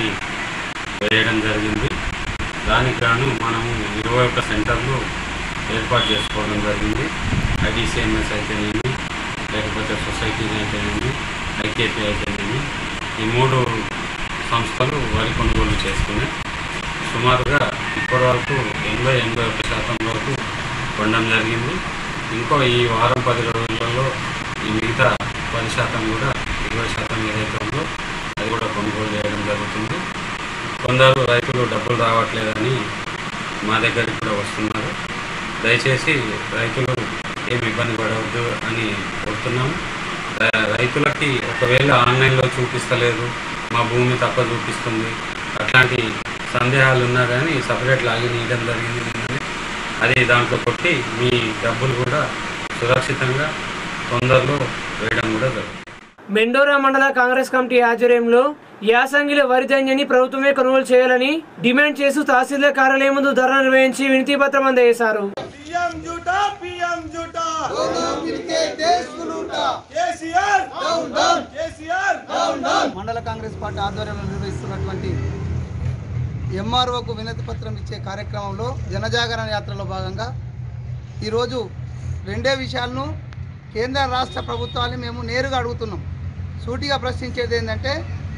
వేయడం జరిగింది దానికి గాను మనము ఇరవై ఒక్క సెంటర్లు ఏర్పాటు చేసుకోవడం జరిగింది ఐడిసిఎంఎస్ అయితేనేమి లేకపోతే సొసైటీ అయితేనేమి ఐకేపీ అయితేనేమి ఈ మూడు సంస్థలు వరి కొనుగోలు చేసుకున్నాయి సుమారుగా ఇప్పటి వరకు ఎనభై ఎనభై ఒక్క శాతం వరకు కొనడం జరిగింది ఇంకో ఈ వారం పది రోజులలో ఈ మిగతా పది శాతం కూడా ఇరవై శాతం ఏదైతే ఉందో అది కూడా కొనుగోలు చేయడం జరుగుతుంది కొందరు రైతులు డబ్బులు రావట్లేదని మా దగ్గరికి కూడా వస్తున్నారు దయచేసి రైతులు ఏమి ఇబ్బంది పడవద్దు అని కోరుతున్నాము ర- రైతులకి ఒకవేళ ఆన్లైన్లో చూపిస్తలేదు మా భూమి తప్ప చూపిస్తుంది అట్లాంటి సందేహాలు ఉన్నా కానీ సపరేట్ లాగిన్ ఇవ్వడం జరిగింది నిన్ననే అది దాంట్లో కొట్టి మీ డబ్బులు కూడా సురక్షితంగా తొందరలో వేయడం కూడా జరుగుతుంది మెండోరా మండల కాంగ్రెస్ కమిటీ ఆధ్వర్యంలో యాసంగిలో వరి ధాన్యాన్ని ప్రభుత్వమే కొనుగోలు చేయాలని డిమాండ్ చేస్తూ తహసీల్దార్ కార్యాలయం ముందు ధర్నా నిర్వహించి వినతి పత్రం అందజేశారు पीएम झूठा पीएम झूठा दोनों मिलके देश को लूटा KCR down down KCR down down మండల కాంగ్రెస్ పార్టీ ఆధ్వర్యంలో నిర్వహిస్తున్నటువంటి ఎంఆర్ఓకు వినతి పత్రం ఇచ్చే కార్యక్రమంలో జనజాగరణ యాత్రలో భాగంగా ఈరోజు రెండే విషయాలను కేంద్ర రాష్ట్ర ప్రభుత్వాన్ని మేము నేరుగా అడుగుతున్నాం సూటిగా ప్రశ్నించేది ఏంటంటే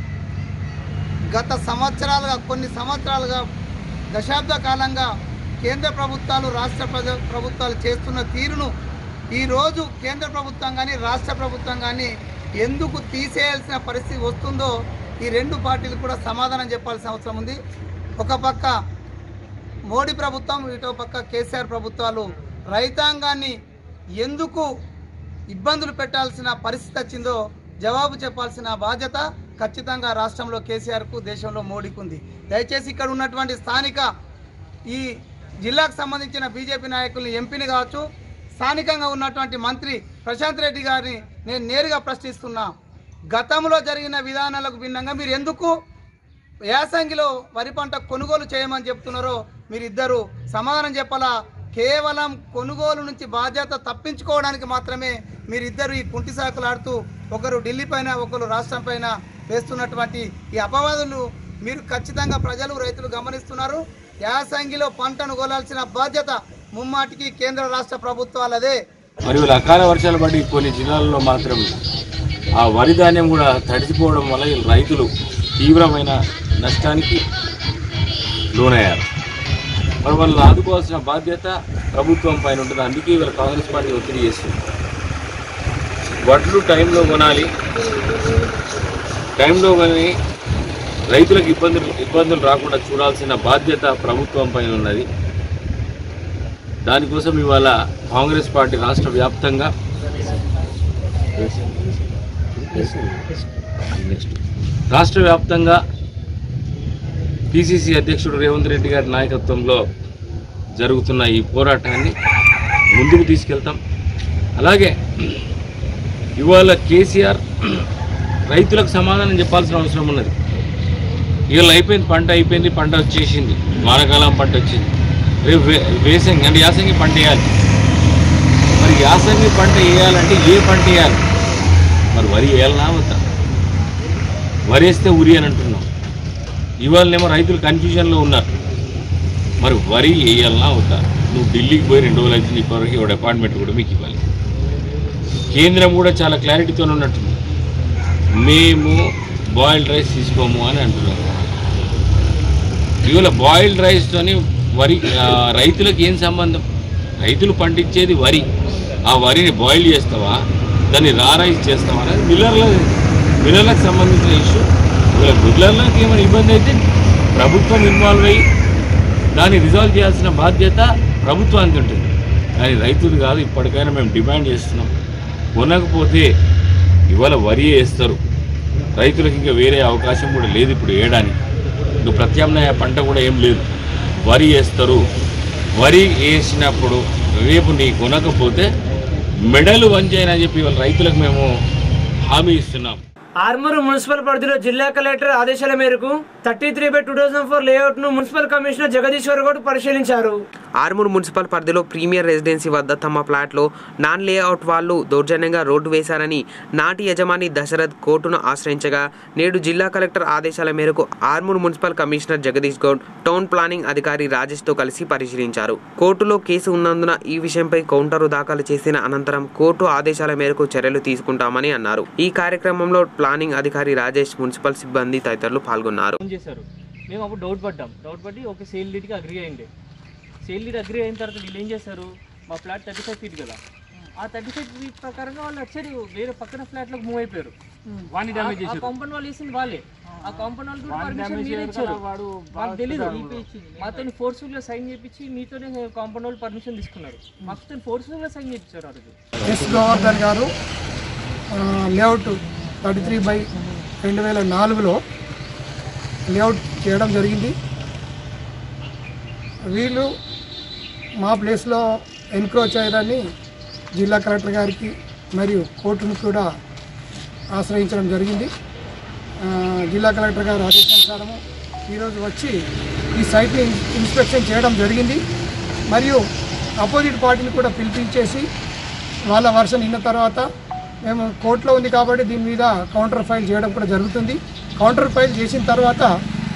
గత సంవత్సరాలుగా కొన్ని సంవత్సరాలుగా దశాబ్ద కాలంగా కేంద్ర ప్రభుత్వాలు రాష్ట్ర ప్రజ ప్రభుత్వాలు చేస్తున్న తీరును ఈరోజు కేంద్ర ప్రభుత్వం కానీ రాష్ట్ర ప్రభుత్వం కానీ ఎందుకు తీసేయాల్సిన పరిస్థితి వస్తుందో ఈ రెండు పార్టీలు కూడా సమాధానం చెప్పాల్సిన అవసరం ఉంది ఒక పక్క మోడీ ప్రభుత్వం ఇటో పక్క కేసీఆర్ ప్రభుత్వాలు రైతాంగాన్ని ఎందుకు ఇబ్బందులు పెట్టాల్సిన పరిస్థితి వచ్చిందో జవాబు చెప్పాల్సిన బాధ్యత ఖచ్చితంగా రాష్ట్రంలో కేసీఆర్కు దేశంలో మోడీకి ఉంది దయచేసి ఇక్కడ ఉన్నటువంటి స్థానిక ఈ జిల్లాకు సంబంధించిన బీజేపీ నాయకుల్ని ఎంపీని కావచ్చు స్థానికంగా ఉన్నటువంటి మంత్రి ప్రశాంత్ రెడ్డి గారిని నేను నేరుగా ప్రశ్నిస్తున్నా గతంలో జరిగిన విధానాలకు భిన్నంగా మీరు ఎందుకు యాసంగిలో వరి పంట కొనుగోలు చేయమని చెప్తున్నారో మీరిద్దరు సమాధానం చెప్పాలా కేవలం కొనుగోలు నుంచి బాధ్యత తప్పించుకోవడానికి మాత్రమే మీరిద్దరు ఈ కుంటి సాకులు ఆడుతూ ఒకరు ఢిల్లీ పైన ఒకరు రాష్ట్రం పైన వేస్తున్నటువంటి ఈ అపవాదులు మీరు ఖచ్చితంగా ప్రజలు రైతులు గమనిస్తున్నారు యాసంగిలో పంటను కొలాల్సిన బాధ్యత ముమ్మాటికి కేంద్ర రాష్ట్ర ప్రభుత్వాలదే మరియు అకాల వర్షాలు పడి కొన్ని జిల్లాల్లో మాత్రం ఆ వరి ధాన్యం కూడా తడిసిపోవడం వల్ల ఈ రైతులు తీవ్రమైన నష్టానికి లోనయ్యారు మరి వాళ్ళని ఆదుకోవాల్సిన బాధ్యత ప్రభుత్వం పైన ఉంటుంది అందుకే ఇవాళ కాంగ్రెస్ పార్టీ ఒత్తిడి చేస్తుంది వడ్లు టైంలో కొనాలి టైంలో కొని రైతులకు ఇబ్బందులు ఇబ్బందులు రాకుండా చూడాల్సిన బాధ్యత ప్రభుత్వం పైన ఉన్నది దానికోసం ఇవాళ కాంగ్రెస్ పార్టీ రాష్ట్ర వ్యాప్తంగా రాష్ట్ర వ్యాప్తంగా పిసిసి అధ్యక్షుడు రేవంత్ రెడ్డి గారి నాయకత్వంలో జరుగుతున్న ఈ పోరాటాన్ని ముందుకు తీసుకెళ్తాం అలాగే ఇవాళ కేసీఆర్ రైతులకు సమాధానం చెప్పాల్సిన అవసరం ఉన్నది ఇవాళ అయిపోయింది పంట అయిపోయింది పంట వచ్చేసింది వానాకాలం పంట వచ్చింది రేపు వే- వేసంగి అంటే యాసంగి పంట వేయాలి మరి యాసంగి పంట వేయాలంటే ఏ పంట వేయాలి మరి వరి వేయాలనా వద్దా వరి వేస్తే ఉరి అని అంటున్నాం ఇవాళనేమో రైతులు కన్ఫ్యూజన్లో ఉన్నారు మరి వరి వేయాలనా వద్దా నువ్వు ఢిల్లీకి పోయి రెండు రోజులు అయితే ఇప్పటివరకు ఒక అపాయింట్మెంట్ కూడా మీకు ఇవ్వాలి కేంద్రం కూడా చాలా క్లారిటీతో ఉన్నట్టుంది మేము బాయిల్డ్ రైస్ తీసుకోము అని అంటున్నారు ఇవాళ బాయిల్డ్ రైస్తోని వరి ఆ, రైతులకు ఏం సంబంధం రైతులు పండించేది వరి ఆ వరిని బాయిల్ చేస్తావా దాన్ని రా రైస్ చేస్తావా అనేది మిల్లర్ల మిల్లర్లకు సంబంధించిన ఇష్యూ ఇవాళ మిల్లర్లకు ఏమైనా ఇబ్బంది అయితే ప్రభుత్వం ఇన్వాల్వ్ అయ్యి దాన్ని రిజాల్వ్ చేయాల్సిన బాధ్యత ప్రభుత్వానికి ఉంటుంది కానీ రైతులు కాదు ఇప్పటికైనా మేము డిమాండ్ చేస్తున్నాం కొనకపోతే ఇవాళ వరి వేస్తారు రైతులకు ఇంకా వేరే అవకాశం కూడా లేదు ఇప్పుడు వేయడానికి ఇంకా ప్రత్యామ్నాయ పంట కూడా ఏం లేదు వరి వేస్తారు వరి వేసినప్పుడు రేపు నీ కొనకపోతే మెడలు వంచాయని చెప్పి వాళ్ళ రైతులకు మేము హామీ ఇస్తున్నాం ఆర్మూరు మున్సిపల్ పరిధిలో జిల్లా కలెక్టర్ ఆదేశాల మేరకు thirty three by two thousand four layout ను మున్సిపల్ కమిషనర్ జగదీశ్వర్ గౌడ్ పరిశీలించారు ఆర్మూర్ మున్సిపల్ పరిధిలో ప్రీమియర్ రెసిడెన్సీ వద్ద తమ ప్లాట్లో నాన్ లేఅవుట్ వాళ్ళు దౌర్జన్యంగా రోడ్డు వేశారని నాటి యజమాని దశరథ్ కోర్టును ఆశ్రయించగా నేడు జిల్లా కలెక్టర్ ఆదేశాల మేరకు Armoor municipal commissioner Jagadish Goud town planning అధికారి రాజేష్తో కలిసి పరిశీలించారు కోర్టులో కేసు ఉన్నందున ఈ విషయంపై కౌంటరు దాఖలు చేసిన అనంతరం కోర్టు ఆదేశాల మేరకు చర్యలు తీసుకుంటామని అన్నారు ఈ కార్యక్రమంలో ప్లానింగ్ అధికారి రాజేష్ మున్సిపల్ సిబ్బంది తదితరులు పాల్గొన్నారు ఫోన్ చేశారు మేము అప్పుడు డౌట్ పడ్డాం డౌట్ పడి ఒక సేల్ డీడ్కి అగ్రి అయింది సేల్ డీడ్ అగ్రి అయిన తర్వాత వీళ్ళు ఏం చేశారు మా ఫ్లాట్ థర్టీ ఫైవ్ ఫీట్ కదా ఆ థర్టీ ఫైవ్ ఫీట్ ప్రకారంగా వాళ్ళు వచ్చారు వేరే పక్కన ఫ్లాట్లోకి మూవ్ అయిపోయారు వాణ్ణి damage ఆ- ఆ చేశారు. కాంపౌండ్ వాళ్ళు వేసింది వాళ్ళే ఆ కాంపౌండ్ వాళ్ళు వాణ్ణి పర్మిషన్ damage మీరే చేయరు ఇచ్చారు కదా, వాడు బాగా మాకు తెలీదు చెప్తాడు. మాతో ఫోర్స్ఫుల్ గా సైన్ చేపించి మీతోనే కాంపౌండ్ వాళ్ళు పర్మిషన్ తీసుకున్నారు మాకు ఫోర్స్ఫుల్ గా సైన్ చేయించారు ఆ రోజు ఎస్ గోవర్ధన్ గారు ఆ, లేఅవుట్ థర్టీ త్రీ బై రెండు వేల నాలుగులో లేఅవుట్ చేయడం జరిగింది వీళ్ళు మా ప్లేస్లో ఎన్క్రోచ్ అయ్యారని జిల్లా కలెక్టర్ గారికి మరియు కోర్టును కూడా ఆశ్రయించడం జరిగింది ఆ, జిల్లా కలెక్టర్ గారు ఆదేశానుసారము ఈరోజు వచ్చి ఈ సైట్ని ఇన్- ఇన్స్పెక్షన్ చేయడం జరిగింది మరియు అపోజిట్ పార్టీని కూడా పిలిపించేసి వాళ్ళ వర్షన్ విన్న తర్వాత మేము కోర్టులో ఉంది కాబట్టి దీని మీద కౌంటర్ ఫైల్ చేయడం కూడా జరుగుతుంది కౌంటర్ ఫైల్ చేసిన తర్వాత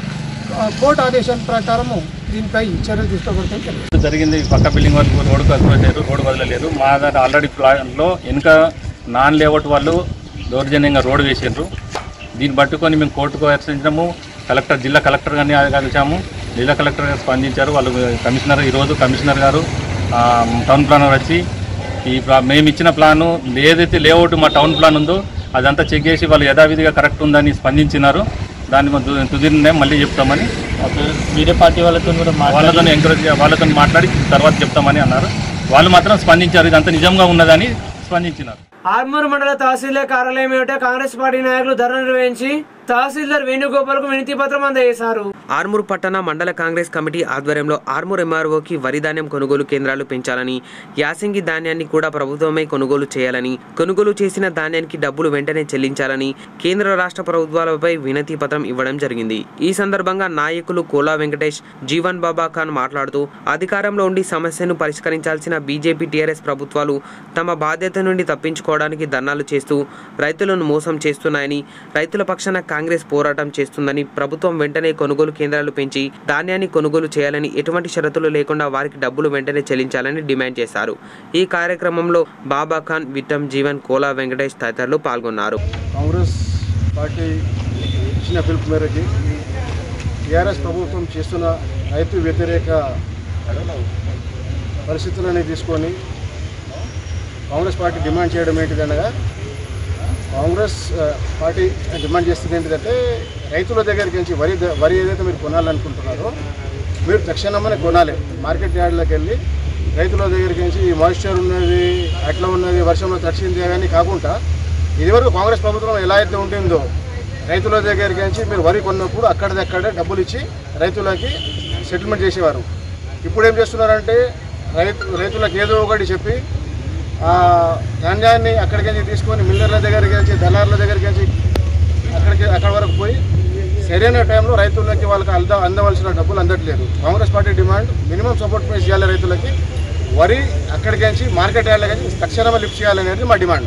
ఆ, కోర్టు ఆదేశాల ప్రకారము దీనిపై చర్యలు తీసుకోబడతాయి తెలియదు జరిగింది పక్క బిల్డింగ్ వరకు రోడ్డు వదిలేరు రోడ్డు వదలలేదు మా దగ్గర ఆల్రెడీ ప్లాన్లో వెనుక నాన్ లేఅవుట్ వాళ్ళు దౌర్జన్యంగా రోడ్డు వేసారు దీన్ని పట్టుకొని మేము కోర్టుకు హెచ్చరించడము కలెక్టర్ జిల్లా కలెక్టర్ గారిని కలిసాము జిల్లా కలెక్టర్ గారు స్పందించారు వాళ్ళు కమిషనర్ ఈరోజు కమిషనర్ గారు ఆ, టౌన్ ప్లానర్ వచ్చి ఈ ప్లా- మేము ఇచ్చిన ప్లాను ఏదైతే లేఅవుట్ మా టౌన్ ప్లాన్ ఉందో అదంతా చెక్ చేసి వాళ్ళు యథావిధిగా కరెక్ట్ ఉందని స్పందించినారు దాన్ని మా తుది- తుది నిర్ణయం మళ్ళీ చెప్తామని వేరే పార్టీ వాళ్ళతో కూడా వాళ్ళతో ఎంకరేజ్ వాళ్ళతో మాట్లాడి తర్వాత చెప్తామని అన్నారు వాళ్ళు మాత్రం స్పందించారు ఇదంతా నిజంగా ఉన్నదని స్పందించినారు ఆర్మూరు మండల తహసీల్దార్ కార్యాలయం ఏమిటో కాంగ్రెస్ పార్టీ నాయకులు ధర్నా నిర్వహించి తహసీల్దార్ వేణుగోపాల్కు వినతి పత్రం అందజేశారు ఆర్మూర్ పట్టణ మండల కాంగ్రెస్ కమిటీ ఆధ్వర్యంలో ఆర్మూర్ ఎంఆర్ఓకి వరి ధాన్యం కొనుగోలు కేంద్రాలు పెంచాలని యాసంగి ధాన్యాన్ని కూడా ప్రభుత్వమే కొనుగోలు చేయాలని కొనుగోలు చేసిన ధాన్యానికి డబ్బులు వెంటనే చెల్లించాలని కేంద్ర రాష్ట్ర ప్రభుత్వాలపై వినతి పత్రం ఇవ్వడం జరిగింది ఈ సందర్భంగా నాయకులు కోలా వెంకటేష్ జీవన్ బాబా ఖాన్ మాట్లాడుతూ అధికారంలో ఉండి సమస్యను పరిష్కరించాల్సిన బీజేపీ టీఆర్ఎస్ ప్రభుత్వాలు తమ బాధ్యత నుండి తప్పించుకోవడానికి ధర్నాలు చేస్తూ రైతులను మోసం చేస్తున్నాయని రైతుల పక్షాన కాంగ్రెస్ పోరాటం చేస్తుందని ప్రభుత్వం వెంటనే కొనుగోలు కేంద్రాలు పెంచి ధాన్యాన్ని కొనుగోలు చేయాలని ఎటువంటి షరతులు లేకుండా వారికి డబ్బులు వెంటనే చెల్లించాలని డిమాండ్ చేశారు ఈ కార్యక్రమంలో బాబా ఖాన్ విట్టం జీవన్ కోలా వెంకటేష్ తదితరులు పాల్గొన్నారు కాంగ్రెస్ పార్టీ ఇచ్చిన పిలుపు మేరకి టీఆర్ఎస్ ప్రభుత్వం చేస్తున్న రైతు వ్యతిరేక పరిస్థితులని తీసుకొని కాంగ్రెస్ పార్టీ డిమాండ్ చేయడం ఏంటిదనగా కాంగ్రెస్ ఆ, పార్టీ డిమాండ్ చేస్తుంది ఏంటిదంటే రైతుల దగ్గరికి నుంచి వరి ద- వరి ఏదైతే మీరు కొనాలనుకుంటున్నారో మీరు తక్షణమే కొనాలి మార్కెట్ యార్డ్లోకి వెళ్ళి రైతుల దగ్గరికి నుంచి ఈ మాయిశ్చర్ ఉన్నది అట్లా ఉన్నది వర్షంలో తడిచింది కానీ కాకుండా ఇదివరకు కాంగ్రెస్ ప్రభుత్వం ఎలా అయితే ఉంటుందో రైతుల దగ్గరికి నుంచి మీరు వరి కొన్నప్పుడు అక్కడిదక్కడే డబ్బులు ఇచ్చి రైతులకి సెటిల్మెంట్ చేసేవారు ఇప్పుడు ఏం చేస్తున్నారంటే రైతు రైతులకు ఏదో ఒకటి చెప్పి ఆ ధాన్యాన్ని అక్కడికి నుంచి తీసుకొని మిల్లర్ల దగ్గరికి నుంచి దళారుల దగ్గరికి నుంచి అక్కడికి అక్కడ వరకు పోయి సరైన టైంలో రైతులకి వాళ్ళకి అంద అందవలసిన డబ్బులు అందట్లేదు Congress party demand minimum support price చేయాలి రైతులకి వరి అక్కడికి నుంచి మార్కెట్ యార్డ్లకి నుంచి తక్షణమే లిఫ్ట్ చేయాలనేది మా డిమాండ్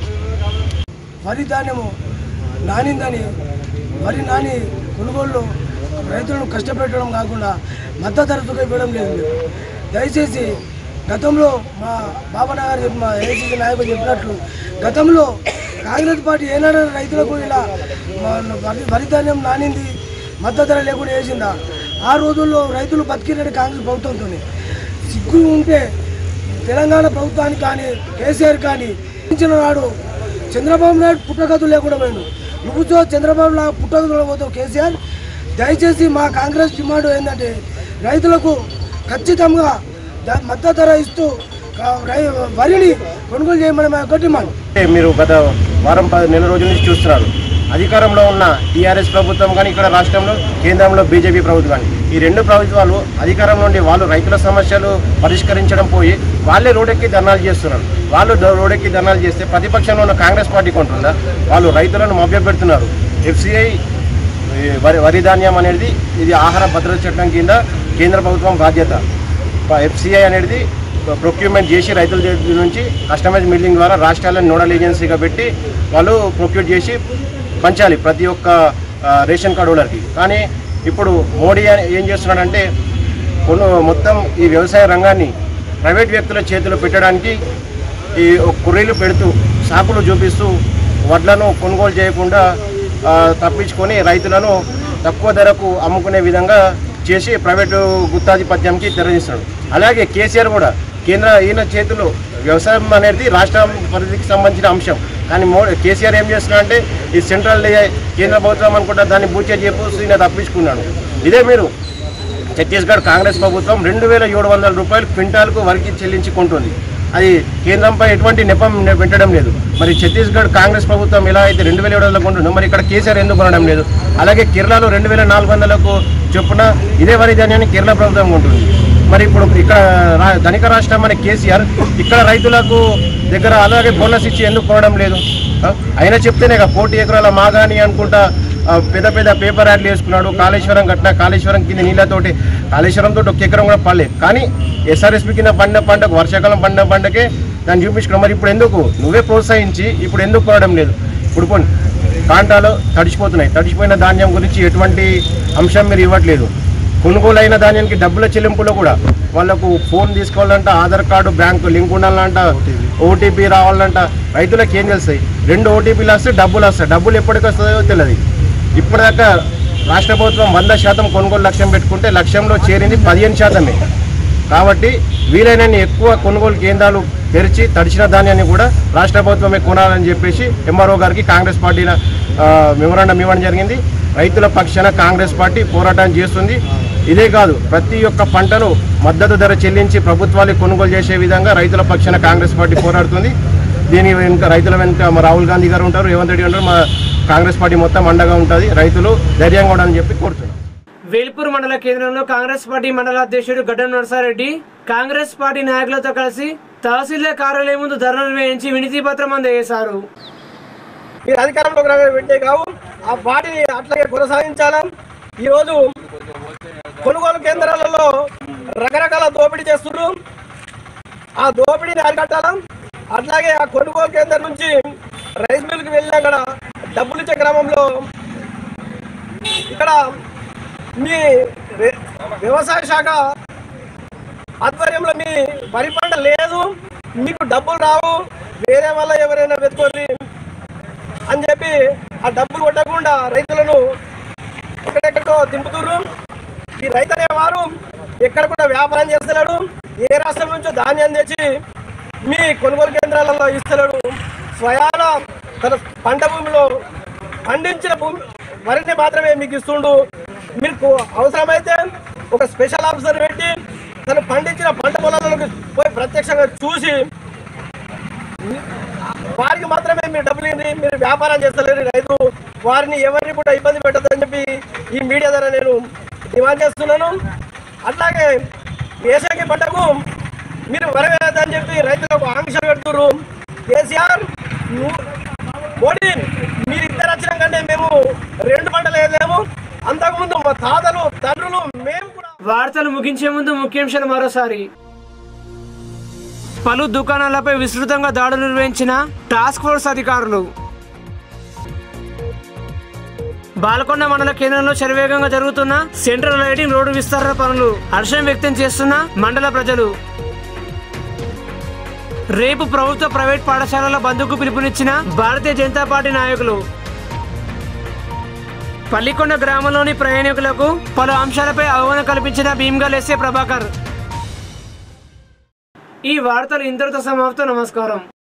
వరి ధాన్యము నానిందని వరి నాని కొనుగోళ్ళు రైతులను కష్టపెట్టడం కాకుండా మద్దతు ధరతో ఇవ్వడం లేదు మీరు. దయచేసి గతంలో మా బాబన్న గారు చెప్పి మా ఏసీసీ నాయకులు చెప్పినట్లు గతంలో కాంగ్రెస్ పార్టీ ఏనాడు రైతులకు ఇలా మా వరి వరి ధాన్యం నానింది మద్దతు ధర లేకుండా వేసిందా ఆ రోజుల్లో రైతులు బతికినట్టు కాంగ్రెస్ ప్రభుత్వంతో సిగ్గు ఉంటే తెలంగాణ ప్రభుత్వానికి కానీ కేసీఆర్ కానీ ఇచ్చిన నాడు చంద్రబాబు నాయుడు పుట్టగతులు లేకుండా పోయిండు నువ్వు చో చంద్రబాబు నాయుడు పుట్టగతులు పోతావు కేసీఆర్ దయచేసి మా కాంగ్రెస్ డిమాండ్ ఏంటంటే రైతులకు ఖచ్చితంగా ద- మద్దతు ధర ఇస్తూ కా- రై- వరిని కొనుగోలు చేయమని మా యొక్క డిమాండ్ మీరు గత వారం పది నెల రోజుల నుంచి చూస్తున్నారు అధికారంలో ఉన్న టీఆర్ఎస్ ప్రభుత్వం కానీ ఇక్కడ రాష్ట్రంలో కేంద్రంలో బీజేపీ ప్రభుత్వం కానీ ఈ రెండు ప్రభుత్వాలు అధికారం నుండి వాళ్ళు రైతుల సమస్యలు పరిష్కరించడం పోయి వాళ్ళే రోడ్డెక్కి ధర్నాలు చేస్తున్నారు వాళ్ళు ద- రోడ్డెక్కి ధర్నాలు చేస్తే ప్రతిపక్షంలో ఉన్న కాంగ్రెస్ పార్టీ కొంటుందా వాళ్ళు రైతులను మభ్యపెడుతున్నారు ఎఫ్సిఐ ఈ వరి వరి ధాన్యం అనేది ఇది ఆహార భద్రత చట్టం కింద కేంద్ర ప్రభుత్వం బాధ్యత ఎఫ్సిఐ అనేది ప్రొక్యూర్మెంట్ చేసి రైతుల దగ్గర నుంచి కస్టమైజ్ మిల్లింగ్ ద్వారా రాష్ట్రాలను నోడల్ ఏజెన్సీగా పెట్టి వాళ్ళు ప్రొక్యూర్ చేసి పంచాలి ప్రతి ఒక్క ఆ, రేషన్ కార్డు హోల్డర్కి కానీ ఇప్పుడు మోడీ అని- ఏం చేస్తున్నాడంటే కొను మొత్తం ఈ వ్యవసాయ రంగాన్ని ప్రైవేట్ వ్యక్తుల చేతిలో పెట్టడానికి ఈ కుర్రీలు పెడుతూ సాకులు చూపిస్తూ వడ్లను కొనుగోలు చేయకుండా ఆ, తప్పించుకొని రైతులను తక్కువ ధరకు అమ్ముకునే విధంగా చేసి ప్రైవేటు గుత్తాధిపత్యంకి తెరదిస్తున్నాడు అలాగే కేసీఆర్ కూడా కేంద్ర ఈయన చేతిలో వ్యవసాయం అనేది రాష్ట్ర పరిధికి సంబంధించిన అంశం కానీ మో కేసీఆర్ ఏం చేస్తున్నాడంటే ఈ సెంట్రల్ కేంద్ర ప్రభుత్వం అనుకుంటా దాన్ని బూచే చెప్పేసి ఈయన తప్పించుకున్నాడు ఇదే మీరు ఛత్తీస్గఢ్ కాంగ్రెస్ ప్రభుత్వం రెండు వేల ఏడు వందల రూపాయలు క్వింటాల్కు వరకు చెల్లించి కొంటుంది అది కేంద్రంపై ఎటువంటి నెపం నె- పెట్టడం లేదు మరి ఛత్తీస్గఢ్ కాంగ్రెస్ ప్రభుత్వం ఎలా అయితే రెండు వేల ఏడు వందలకు కొంటుందో మరి ఇక్కడ కేసీఆర్ ఎందుకు కొనడం లేదు అలాగే కేరళలో రెండు వేల నాలుగు వందలకు చొప్పున ఇదే వరి ధాన్యాన్ని కేరళ ప్రభుత్వం కొంటుంది మరి ఇప్పుడు ఇక్కడ రా- ధనిక రాష్ట్రం అనే కేసీఆర్ ఇక్కడ రైతులకు దగ్గర అలాగే బోనస్ ఇచ్చి ఎందుకు కొనడం లేదు ఆ? అయినా చెప్తేనే కదా కోటి ఎకరాల మాగాని అనుకుంటా ఆ, పెద్ద పెద్ద పేపర్ యాడ్లు వేసుకున్నాడు కాళేశ్వరం కట్టిన కాళేశ్వరం కింద నీళ్ళతోటి కాళేశ్వరం తోటి ఒక ఎకరం కూడా పడలేదు కానీ ఎస్ఆర్ఎస్పి కింద పండిన పంటకు వర్షాకాలం పండిన పంటకే దాన్ని చూపించుకున్నాం మరి ఇప్పుడు ఎందుకు నువ్వే ప్రోత్సహించి ఇప్పుడు ఎందుకు కొనడం లేదు ఇప్పుడు పోనీ కాంటాలు తడిచిపోతున్నాయి తడిచిపోయిన ధాన్యం గురించి ఎటువంటి అంశం మీరు ఇవ్వట్లేదు కొనుగోలైన ధాన్యానికి డబ్బుల చెల్లింపులో కూడా వాళ్ళకు ఫోన్ తీసుకోవాలంట ఆధార్ కార్డు బ్యాంకు లింక్ ఉండాలంట ఓటీపీ రావాలంట రైతులకు ఏం తెలుస్తాయి రెండు ఓటీపీలు వస్తే డబ్బులు వస్తాయి డబ్బులు ఎప్పటికి వస్తాయో తెలియదు ఇప్పటిదాకా రాష్ట్ర ప్రభుత్వం వంద శాతం కొనుగోలు లక్ష్యం పెట్టుకుంటే లక్ష్యంలో చేరింది పదిహేను శాతమే కాబట్టి వీలైనన్ని ఎక్కువ కొనుగోలు కేంద్రాలు తెరిచి తడిచిన ధాన్యాన్ని కూడా రాష్ట్ర ప్రభుత్వమే కొనాలని చెప్పేసి ఎంఆర్ఓ గారికి కాంగ్రెస్ పార్టీ మెమోరాండం ఇవ్వడం జరిగింది రైతుల పక్షాన కాంగ్రెస్ పార్టీ పోరాటం చేస్తుంది ఇదే కాదు ప్రతి ఒక్క పంటను మద్దతు ధర చెల్లించి ప్రభుత్వాలు కొనుగోలు చేసే విధంగా రైతుల పక్షాన కాంగ్రెస్ పార్టీ పోరాడుతుంది దీని వెనుక రైతుల వెనుక మా రాహుల్ గాంధీ గారు ఉంటారు రేవంత్ రెడ్డి ఉంటారు మా కాంగ్రెస్ పార్టీ మొత్తం అండగా ఉంటుంది రైతులు ధైర్యంగా ఉండాలని చెప్పి కోరుతున్నాం వేల్పూర్ మండల కేంద్రంలో కాంగ్రెస్ పార్టీ మండల అధ్యక్షుడు గడ్డం నరసారెడ్డి కాంగ్రెస్ పార్టీ నాయకులతో కలిసి తహసీల్దార్ కార్యాలయం ముందు ధర్నా నిర్వహించి వినతి పత్రం అందజేశారు మీరు అధికారంలోకి రావే పెట్టే కావు ఆ పార్టీని అట్లాగే కొనసాగించాలా ఈరోజు కొనుగోలు కేంద్రాలలో రకరకాల దోపిడీ చేస్తున్నారు ఆ దోపిడీని అరికట్టాలా అట్లాగే ఆ కొనుగోలు కేంద్రం నుంచి రైస్ మిల్కి వెళ్ళి అక్కడ డబ్బులు ఇచ్చే క్రమంలో ఇక్కడ మీ రె- వ్యవసాయ శాఖ ఆధ్వర్యంలో మీ వరి పంట లేదు మీకు డబ్బులు రావు వేరే వల్ల ఎవరైనా వెతుకోండి అని చెప్పి ఆ డబ్బులు కొట్టకుండా రైతులను ఎక్కడెక్కడికో దింపుతున్నారు ఈ రైతు అనేవారు ఎక్కడ కూడా వ్యాపారం చేస్తున్నాడు ఏ రాష్ట్రం నుంచో ధాన్యం తెచ్చి మీ కొనుగోలు కేంద్రాలలో ఇస్తున్నాడు స్వయాన తన పంట భూమిలో పండించిన భూమి వరిని మాత్రమే మీకు ఇస్తుండు మీకు అవసరమైతే ఒక స్పెషల్ ఆఫీసర్ పెట్టి తను పండించిన పంట పొలాలకు పోయి ప్రత్యక్షంగా చూసి వారికి మాత్రమే మీరు డబ్బులు ఇవ్వండి మీరు వ్యాపారం చేస్తలేరు రైతు వారిని ఎవరిని కూడా ఇబ్బంది పెట్టద్దని చెప్పి ఈ మీడియా ద్వారా నేను డిమాండ్ చేస్తున్నాను అట్లాగే వేసంగి పంటకు మీరు వరవేయద్దని చెప్పి రైతులకు ఆంక్షలు పెడుతున్నారు కేసీఆర్ నువ్వు మోడీ మీరు ఇద్దరు వచ్చిన కంటే మేము రెండు పంటలు వేయలేము అంతకుముందు మా తాతలు తండ్రులు మేము కూడా వార్తలు ముగించే ముందు ముఖ్యాంశాలు మరోసారి పలు దుకాణాలపై విస్తృతంగా దాడులు నిర్వహించిన టాస్క్ ఫోర్స్ అధికారులు బాలకొండ మండల కేంద్రంలో శరవేగంగా జరుగుతున్న సెంట్రల్ లైటింగ్ రోడ్డు విస్తరణ పనులు హర్షం వ్యక్తం చేస్తున్న మండల ప్రజలు రేపు ప్రభుత్వ ప్రైవేట్ పాఠశాలల బంధుకు పిలుపునిచ్చిన భారతీయ జనతా పార్టీ నాయకులు పల్లికొండ గ్రామంలోని ప్రయాణికులకు పలు అంశాలపై అవగాహన కల్పించిన భీమ్గల్ ఎస్ఏ ప్రభాకర్ ఈ వార్తలు ఇంతటితో సమాప్తం నమస్కారం